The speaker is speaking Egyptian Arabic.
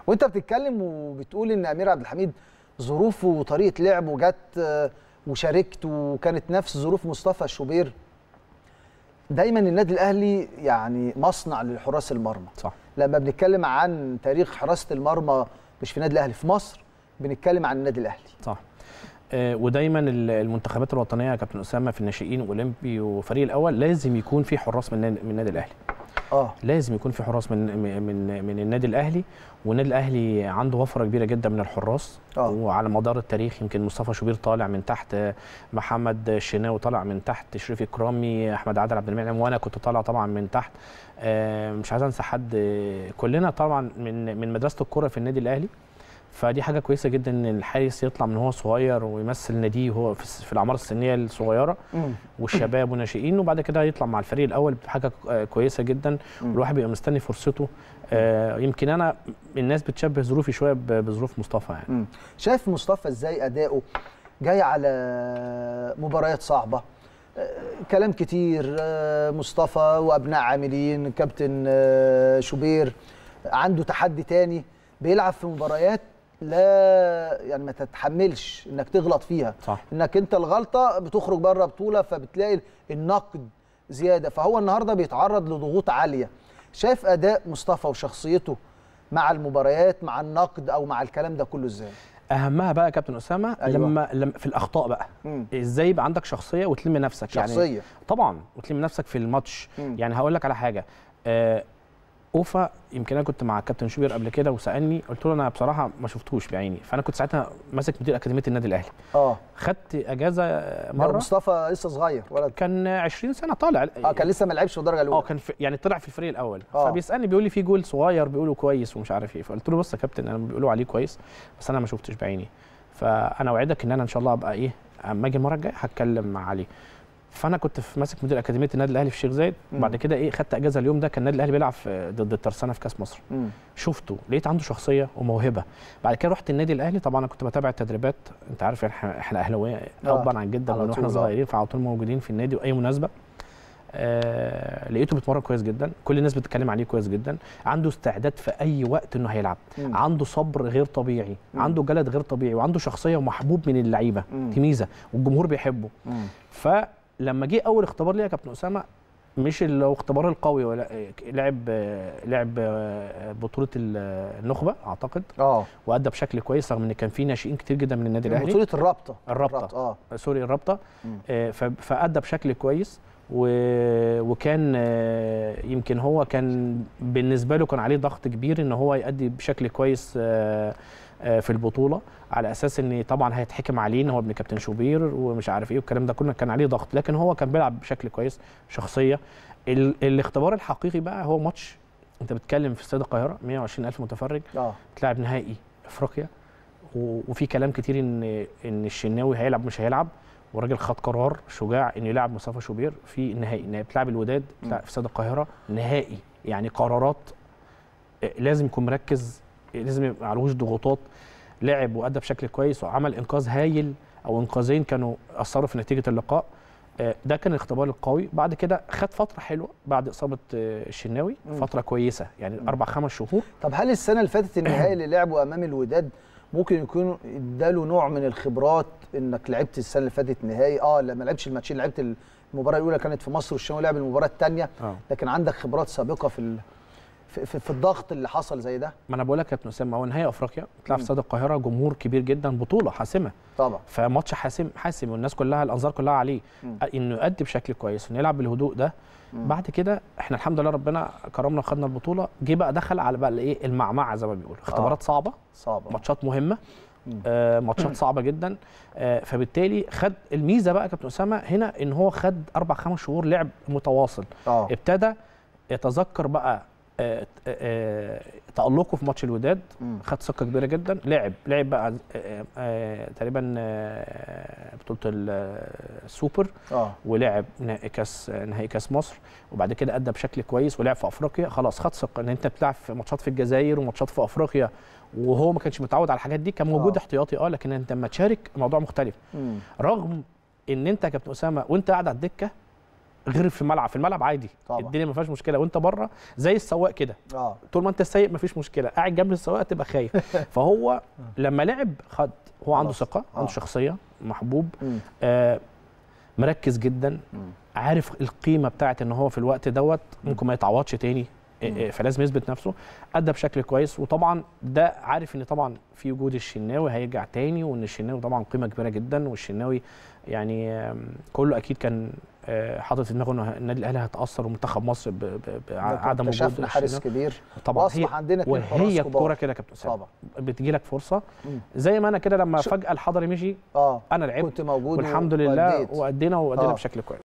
وانت بتتكلم وبتقول ان امير عبد الحميد ظروفه وطريقه لعبه جت آه، وشاركت وكانت نفس ظروف مصطفى شوبير دايما النادي الاهلي يعني مصنع لحراس المرمى صح لما بنتكلم عن تاريخ حراسه المرمى مش في النادي الاهلي في مصر بنتكلم عن النادي الاهلي صح آه، ودايما ال- المنتخبات الوطنيه يا كابتن اسامه في الناشئين والاولمبي وفريق الاول لازم يكون في حراس من النادي- من النادي الاهلي اه لازم يكون في حراس من من من النادي الاهلي والنادي الاهلي عنده وفره كبيره جدا من الحراس آه. وعلى مدار التاريخ يمكن مصطفى شوبير طالع من تحت محمد الشناوي طالع من تحت شريف اكرامي احمد عادل عبد المنعم وانا كنت طالع طبعا من تحت آه، مش عايز انسى حد آه، كلنا طبعا من من مدرسه الكره في النادي الاهلي فدي حاجه كويسه جدا ان الحارس يطلع من هو صغير ويمثل ناديه وهو في الس- في الاعمار السنيه الصغيره مم. والشباب والناشئين وبعد كده يطلع مع الفريق الاول بحاجه آه، كويسه جدا مم. الواحد بيبقى مستني فرصته آه، يمكن انا الناس بتشبه ظروفي شويه ب- بظروف مصطفى يعني مم. شايف مصطفى ازاي اداؤه جاي على مباريات صعبه آه، كلام كتير آه، مصطفى وابناء عاملين كابتن آه، شوبير عنده تحدي تاني بيلعب في مباريات لا يعني ما تتحملش انك تغلط فيها صح انك انت الغلطه بتخرج بره بطوله فبتلاقي النقد زياده فهو النهارده بيتعرض لضغوط عاليه شايف اداء مصطفى وشخصيته مع المباريات مع النقد او مع الكلام ده كله ازاي اهمها بقى يا كابتن اسامه أيوة. لما لما في الاخطاء بقى مم. ازاي يبقى عندك شخصيه وتلم نفسك يعني شخصيه طبعا وتلم نفسك في الماتش مم. يعني هقول لك على حاجه آه اوفا يمكن انا كنت مع كابتن شوبير قبل كده وسالني قلت له انا بصراحه ما شفتوش بعيني فانا كنت ساعتها ماسك مدير اكاديميه النادي الاهلي اه خدت اجازه مره مره مصطفى لسه صغير ولد كان 20 سنه طالع اه كان لسه ما لعبش في الدرجه اه الاولى كان في يعني طلع في الفريق الاول آه. فبيسالني بيقول لي في جول صغير بيقولوا كويس ومش عارف ايه فقلت له بص يا كابتن انا بيقولوا عليه كويس بس انا ما شفتش بعيني فانا اوعدك ان انا ان شاء الله ابقى ايه اما اجي المره الجايه هتكلم مع علي فانا كنت في ماسك مدير اكاديميه النادي الاهلي في الشيخ زايد مم. بعد كده ايه خدت اجازه اليوم ده كان النادي الاهلي بيلعب في- ضد الترسانه في كاس مصر مم. شفته لقيت عنده شخصيه وموهبه بعد كده رحت النادي الاهلي طبعا انا كنت بتابع التدريبات انت عارف احنا احنا اهلاويه آه. ابا عن جدا على من طول، واحنا آه. صغيرين فعلى طول موجودين في النادي واي مناسبه آه لقيته بيتمرن كويس جدا كل الناس بتتكلم عليه كويس جدا عنده استعداد في اي وقت انه هيلعب مم. عنده صبر غير طبيعي مم. عنده جلد غير طبيعي وعنده شخصيه ومحبوب من اللعيبه مم. دي ميزه والجمهور بيحبه مم. فلما جه اول اختبار ليا يا كابتن اسامه مش اللي هو اختبار القوي ولا لعب لعب بطوله النخبه اعتقد اه وادى بشكل كويس رغم ان كان في ناشئين كتير جدا من النادي الاهلي بطوله الرابطه الرابطة. اه سوري الرابطه مم. آه، ف- فادى بشكل كويس و- وكان آه، يمكن هو كان بالنسبه له كان عليه ضغط كبير ان هو يؤدي بشكل كويس آه، آه، في البطوله على اساس ان طبعا هيتحكم عليه ان هو ابن كابتن شوبير ومش عارف ايه والكلام ده كله كان عليه ضغط لكن هو كان بيلعب بشكل كويس شخصيه ال- الاختبار الحقيقي بقى هو ماتش انت بتتكلم في استاد القاهره 120 الف متفرج اه تلعب نهائي افريقيا و- وفي كلام كتير ان ان الشناوي هيلعب مش هيلعب والراجل خد قرار شجاع انه يلعب مصطفى شوبير في النهائي نهائي بتلعب الوداد بتلعب في استاد القاهره نهائي يعني قرارات آه، لازم يكون مركز آه، لازم يبقى عليهوش ضغوطات لعب وادى بشكل كويس وعمل انقاذ هايل او انقاذين كانوا اثروا في نتيجه اللقاء آه، ده كان الاختبار القوي بعد كده خد فتره حلوه بعد اصابه آه، الشناوي مم. فتره كويسه يعني اربع خمس شهور طب هل السنه اللي فاتت النهائي اللي لعبه امام الوداد ممكن يكون اداله نوع من الخبرات انك لعبت السنه اللي فاتت نهائي اه لما لعبتش الماتشين لعبت المباراه الاولى كانت في مصر والشناوي لعب المباراه الثانيه اه لكن عندك خبرات سابقه في ال... في, في, في الضغط اللي حصل زي ده ما انا بقول لك يا كابتن اسامه هو نهائي افريقيا بتلعب مم. في استاد القاهره جمهور كبير جدا بطوله حاسمه طبعا فماتش حاسم حاسم والناس كلها الانظار كلها عليه مم. انه يؤدي بشكل كويس انه يلعب بالهدوء ده مم. بعد كده احنا الحمد لله ربنا كرمنا وخدنا البطوله جه بقى دخل على بقى الايه المعمعه زي ما بيقولوا اختبارات صعبه صعبه ماتشات مهمه مم. آه ماتشات صعبه جدا آه فبالتالي خد الميزه بقى يا كابتن اسامه هنا ان هو خد اربع خمس شهور لعب متواصل اه ابتدى يتذكر بقى آه، آه، تألقه في ماتش الوداد مم. خد ثقه كبيره جدا لعب لعب بقى آه، آه، تقريبا آه، بطوله ال- السوبر اه ولعب نهائي كاس نهائي كاس مصر وبعد كده ادى بشكل كويس ولعب في افريقيا خلاص خد ثقه ان انت بتلعب في ماتشات في الجزائر وماتشات في افريقيا وهو ما كانش متعود على الحاجات دي كان موجود آه. احتياطي اه لكن انت لما تشارك الموضوع مختلف مم. رغم ان انت يا كابتن اسامه وانت قاعد على الدكه غير في الملعب في الملعب عادي طبعا. الدنيا ما فيهاش مشكله وانت بره زي السواق كده اه طول ما انت سايق مفيش مشكله قاعد جنب السواق تبقى خايف فهو لما لعب خد هو عنده خلاص. ثقه آه. عنده شخصيه محبوب مم. آه مركز جدا مم. عارف القيمه بتاعت ان هو في الوقت دوت ممكن ما يتعوضش تاني آه، آه، فلازم يثبت نفسه ادى بشكل كويس وطبعا ده عارف ان طبعا في وجود الشناوي هيرجع تاني وان الشناوي طبعا قيمه كبيره جدا والشناوي يعني آم، كله اكيد كان آه، حاطط في دماغه ان النادي الاهلي هيتاثر ومنتخب مصر ب- ب- بعدم وجود شفنا حارس الشناوي. كبير طبعا واصبح عندنا اتنين حراس وهي كبار. الكوره كده يا كابتن اسامه طبعا بتجي لك فرصه مم. زي ما انا كده لما شو- فجاه الحضري مشي اه انا لعبت كنت موجود والحمد لله وأديت. وادينا وادينا آه. بشكل كويس